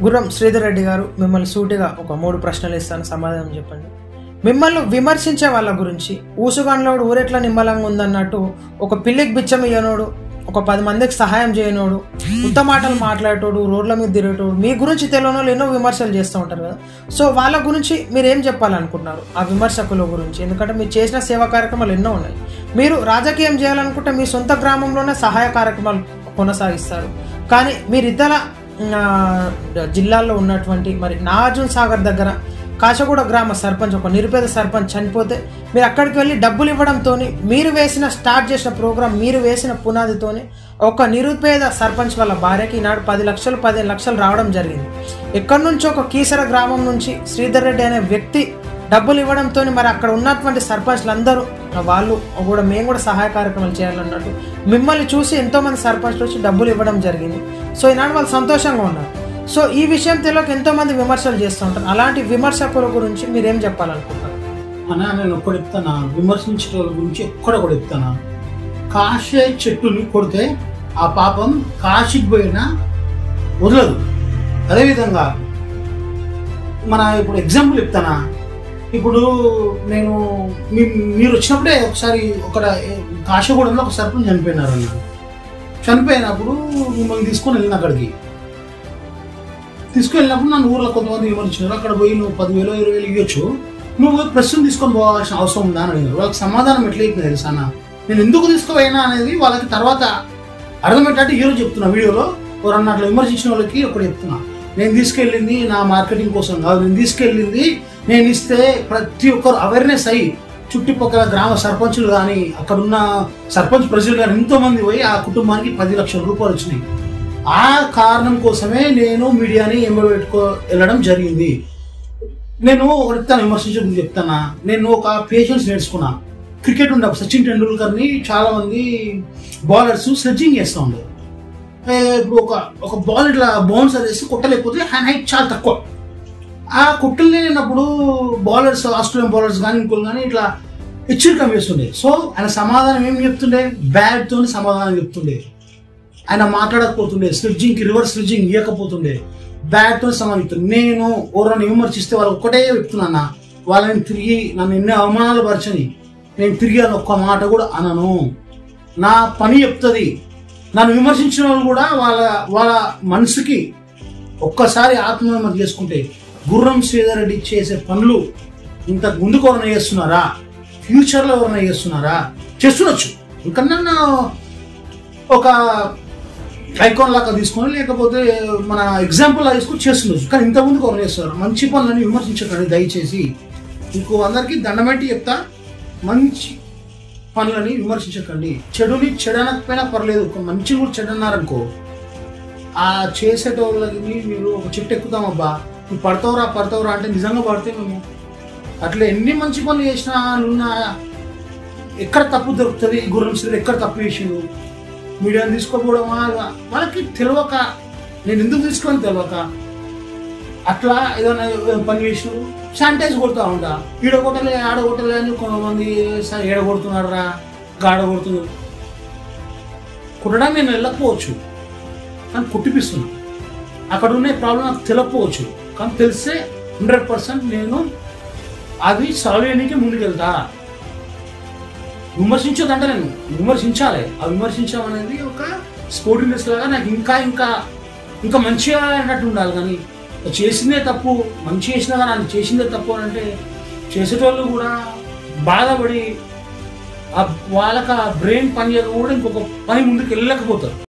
గుర్రం శ్రీధర్ రెడ్డి గారు మిమ్మల్ని సూటిగా ఒక మూడు ప్రశ్నలు ఇస్తాను సమాధానం చెప్పండి మిమ్మల్ని విమర్శించే వాళ్ళ గురించి ఊసుగాండ్లోడు ఊరెట్లా నిమ్మలంగా ఉందన్నట్టు ఒక పిల్లికి బిచ్చం ఇయ్యనోడు ఒక పది మందికి సహాయం చేయనోడు ఉత్త మాటలు మాట్లాడేటోడు రోడ్ల మీద తిరిగేటోడు మీ గురించి తెలియని వాళ్ళు ఎన్నో విమర్శలు చేస్తూ ఉంటారు కదా సో వాళ్ళ గురించి మీరు ఏం చెప్పాలనుకుంటున్నారు ఆ విమర్శకుల గురించి ఎందుకంటే మీరు చేసిన సేవా కార్యక్రమాలు ఎన్నో ఉన్నాయి మీరు రాజకీయం చేయాలనుకుంటే మీ సొంత గ్రామంలోనే సహాయ కార్యక్రమాలు కొనసాగిస్తారు కానీ మీరు ఇతర ఆ, జిల్లాల్లో ఉన్నటువంటి మరి నాగార్జున సాగర్ దగ్గర కాచగూడ గ్రామ సర్పంచ్ ఒక నిరుపేద సర్పంచ్ చనిపోతే మీరు అక్కడికి వెళ్ళి డబ్బులు ఇవ్వడంతో మీరు వేసిన స్టార్ట్ చేసిన ప్రోగ్రామ్ మీరు వేసిన పునాదితోని ఒక నిరుపేద సర్పంచ్ వాళ్ళ భార్యకి ఈనాడు పది లక్షలు పదిహేను లక్షలు రావడం జరిగింది ఎక్కడి నుంచి ఒక కీసర గ్రామం నుంచి శ్రీధర్ రెడ్డి అనే వ్యక్తి డబ్బులు ఇవ్వడంతో మరి అక్కడ ఉన్నటువంటి సర్పంచ్లు అందరూ వాళ్ళు కూడా మేము కూడా సహాయ కార్యక్రమాలు చేయాలన్నట్టు మిమ్మల్ని చూసి ఎంతోమంది సర్పంచ్లు వచ్చి డబ్బులు ఇవ్వడం జరిగింది సో ఈనాడు వాళ్ళు సంతోషంగా ఉన్నారు సో ఈ విషయం తెలియక ఎంతోమంది విమర్శలు చేస్తూ ఉంటారు అలాంటి విమర్శకుల గురించి మీరేం చెప్పాలనుకుంటున్నారు అన్నా నేను ఒక్కడు చెప్తానా విమర్శించే వాళ్ళ గురించి ఎక్కడ కూడా చెప్తానా కాషాయ చెట్టుని కొడితే ఆ పాపం కాశీకి పోయినా వదలదు అదేవిధంగా మన ఇప్పుడు ఎగ్జాంపుల్ చెప్తానా ఇప్పుడు నేను మీ మీరు వచ్చినప్పుడే ఒకసారి ఒక కాశీగూడెంలో ఒక సర్పంచ్ చనిపోయినారు అన్న చనిపోయినప్పుడు మిమ్మల్ని తీసుకొని వెళ్ళిన అక్కడికి తీసుకెళ్ళినప్పుడు నన్ను ఊర్లో కొంతమంది విమర్శించారు అక్కడ పోయి నువ్వు పదివేలు ఇరవై వేలు ఇవ్వచ్చు నువ్వు ప్రశ్న తీసుకొని పోవాల్సిన అవసరం ఉందా అని అడిగారు వాళ్ళకి సమాధానం ఎట్లా అయిపోయింది తెలుసా అన్న నేను ఎందుకు తీసుకుపోయినా అనేది వాళ్ళకి తర్వాత అర్థమయ్యేటట్టు ఈరోజు చెప్తున్నా వీడియోలో ఎవరన్నా అట్లా విమర్శించిన వాళ్ళకి ఒకటి చెప్తున్నా నేను తీసుకెళ్ళింది నా మార్కెటింగ్ కోసం కాదు నేను తీసుకెళ్ళింది నేను ఇస్తే ప్రతి ఒక్కరు అవేర్నెస్ అయ్యి చుట్టుపక్కల గ్రామ సర్పంచులు కానీ అక్కడ ఉన్న సర్పంచ్ ప్రజలు కానీ ఎంతో మంది పోయి ఆ కుటుంబానికి పది లక్షల రూపాయలు వచ్చినాయి ఆ కారణం కోసమే నేను మీడియాని ఎంబెట్టుకో వెళ్ళడం జరిగింది నేను ఒకటి చెప్తాను విమర్శించే గురించి చెప్తానా నేను ఒక పేషెన్స్ నేర్చుకున్నా క్రికెట్ ఉండే సచిన్ టెండూల్కర్ని చాలా మంది బౌలర్స్ స్లెడ్జింగ్ చేస్తూ ఉండే ఏ, ఇప్పుడు ఒక ఒక బాల్ ఇట్లా బౌన్సర్ వేసి కొట్టలేకపోతే హ్యాండ్ హైట్ చాలా తక్కువ ఆ కుట్టలు లేనప్పుడు బౌలర్స్ ఆస్ట్రేలియన్ బౌలర్స్ కానీ ఇంకోళ్ళు కానీ ఇట్లా హెచ్చరికం వేస్తుండే సో ఆయన సమాధానం ఏం చెప్తుండే బ్యాట్ తోని సమాధానం చెప్తుండే ఆయన మాట్లాడకపోతుండే స్విడ్జింగ్ రివర్స్ స్విడ్జింగ్ ఇవ్వకపోతుండే బ్యాట్ తో సమానం చెప్తుండే నేను ఎవరైనా విమర్శిస్తే వాళ్ళు ఒక్కటే చెప్తున్నా వాళ్ళని తిరిగి నన్ను ఎన్నో అవమానాలు పరచని నేను తిరిగి అని ఒక్క మాట కూడా అనను నా పని చెప్తుంది నన్ను విమర్శించిన వాళ్ళు కూడా వాళ్ళ వాళ్ళ మనసుకి ఒక్కసారి ఆత్మవిమర్శ చేసుకుంటే గుర్రం శ్రీధర్ రెడ్డి చేసే పనులు ఇంతకు ముందుకు ఎవరైనా చేస్తున్నారా ఫ్యూచర్లో ఎవరైనా చేస్తున్నారా చేస్తుండొచ్చు ఇంకన్నా ఒక ఐకాన్ లాగా తీసుకొని లేకపోతే మన ఎగ్జాంపుల్ లాగా తీసుకొని చేస్తుండొచ్చు కానీ ఇంతకుముందు ఎవరు చేస్తారు మంచి పనులని విమర్శించకండి దయచేసి ఇంకో అందరికీ దండమేంటి చెప్తా మంచి పనులని విమర్శించకండి చెడుని చెడనకపోయినా పర్లేదు ఒక మంచి కూడా చెడన్నారనుకో ఆ చేసేటోళ్ళకి మీరు ఒక చెట్టు ఎక్కుతామబ్బా నువ్వు పడతావురా పడతావురా అంటే నిజంగా పడితే మేము అట్లా ఎన్ని మంచి పనులు చేసినా నున్న ఎక్కడ తప్పు దొరుకుతుంది గుర్రం శ్రీలు ఎక్కడ తప్పు చేసిండు మీడియాని తీసుకోకపోవడం వల్ల వాళ్ళకి తెలియక నేను ఎందుకు తీసుకొని తెలియక అట్లా ఏదైనా పని చేసినారు శానిటైజ్ కొడుతూ ఉంటా ఈడ కొట్టలే ఆడ కొట్టలే అని కొంతమంది "సరే, ఈడ కొడుతున్నాడు రా గాడ కొడుతున్నారు కుట్టడానికి నేను వెళ్ళకపోవచ్చు కానీ కుట్టిపిస్తున్నా అక్కడ ఉన్న ప్రాబ్లం నాకు తెలియకపోవచ్చు కానీ తెలిస్తే హండ్రెడ్ పర్సెంట్ నేను అది సాల్వ్ చేయడానికి ముందుకెళ్తా విమర్శించదంటే నేను విమర్శించాలి ఆ విమర్శించడం అనేది ఒక స్పోర్టివ్నెస్ లాగా నాకు ఇంకా ఇంకా ఇంకా మంచిగా అన్నట్టు ఉండాలి కానీ చేసిందే తప్పు మంచి చేసినా కానీ అది చేసిందే తప్పు అని అంటే చేసేటోళ్ళు కూడా బాధపడి ఆ వాళ్ళకి ఆ బ్రెయిన్ పని చేయక కూడా ఇంకొక పని ముందుకు వెళ్ళలేకపోతారు